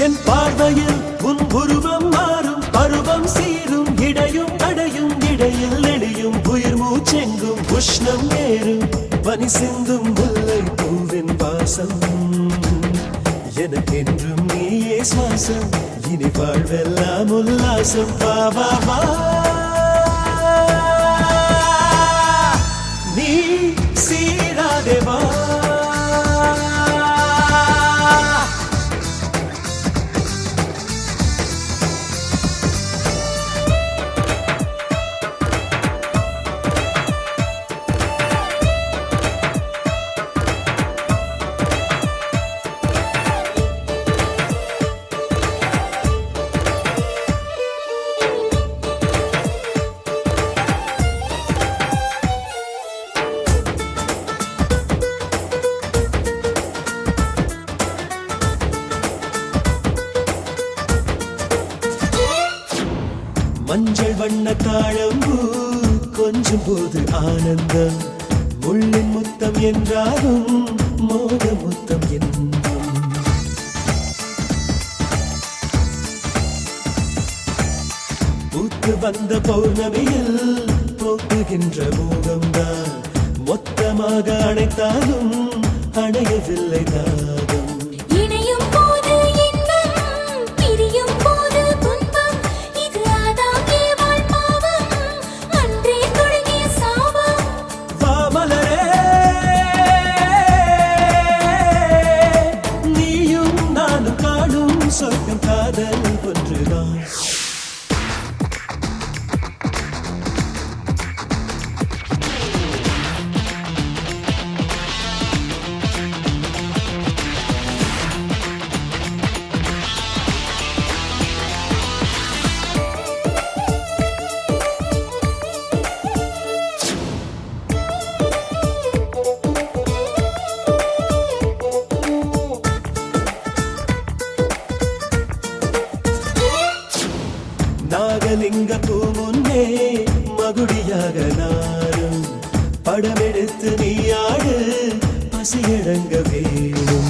என் பார்வையில் உன் உருவம் மாறும் பருவம் சீரும் இடையும் அடையும் இடையில் நெளியும் உயிர் மூச்செங்கும் உஷ்ணம் ஏறும் பனி சிந்தும் முல்லை பூவின் வாசம் எனக்கென்றும் நீயே சுவாசம் இனி வாழ்வெல்லாம் உல்லாசம் வா வா வா நீ சீராதே வா மஞ்சள் வண்ண தாழம்பூ கொஞ்சம் போது ஆனந்தம் முள்ளின் முத்தம் என்றாலும் மோக முத்தம் என்பம் பூத்து வந்த பௌர்ணமியில் போக்குகின்ற மோகம்தான் மொத்தமாக அணைத்தாலும் அணையவில்லை தாகம் இணையும் போது இன்பம் பிரியும் போது துன்பம் இது ஆதாம் ஏவாள் பாவம் அன்றே தொடங்கிய சாபம் வாமலரே நீயும் நானும் காணும் சொர்க்கம் காதல் ஒன்றுதான் நாகலிங்க பூமுன்னே மகுடியாக நாரும் படமெடுத்து நீயாடு பசியடங்க வேணும்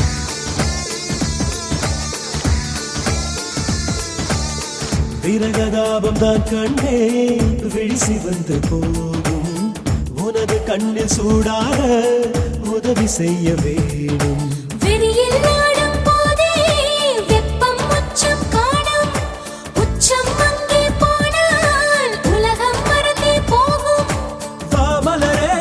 விரகதாபம் தான் கண்ணே விழிசி வந்து போகும் உனது கண்ணில் சூடார உதவி செய்ய வேணும் வெறியில் நாடும் போதே வெப்பம் உச்சம் காணும் உச்சம் அங்கே போனால் உலகம் மறந்தே போகும் வாமலரே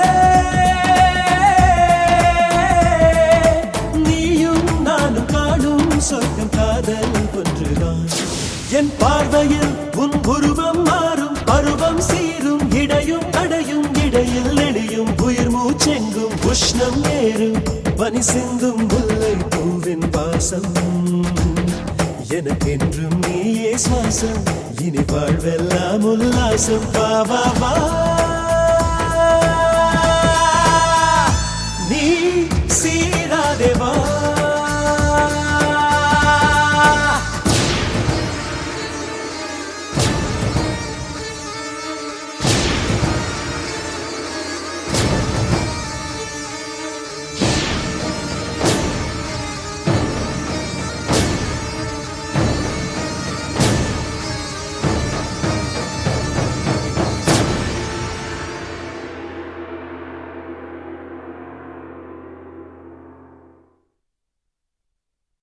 நீயும் நானும் காணும் சொர்க்கம் காதல் ஒன்றுதான் என் பார்வையில் உன் உருவம் மாறும் பருவம் சீரும் இடையும் அடையும் இடையில் நெளியும் உயிர் மூச்செங்கும் உஷ்ணம் ஏறும் பனி சிந்தும் முல்லை பூவின் வாசம் எனக்கென்றும் நீயே சுவாசம் இனி வாழ்வெல்லாம் உல்லாசம் வா வா வா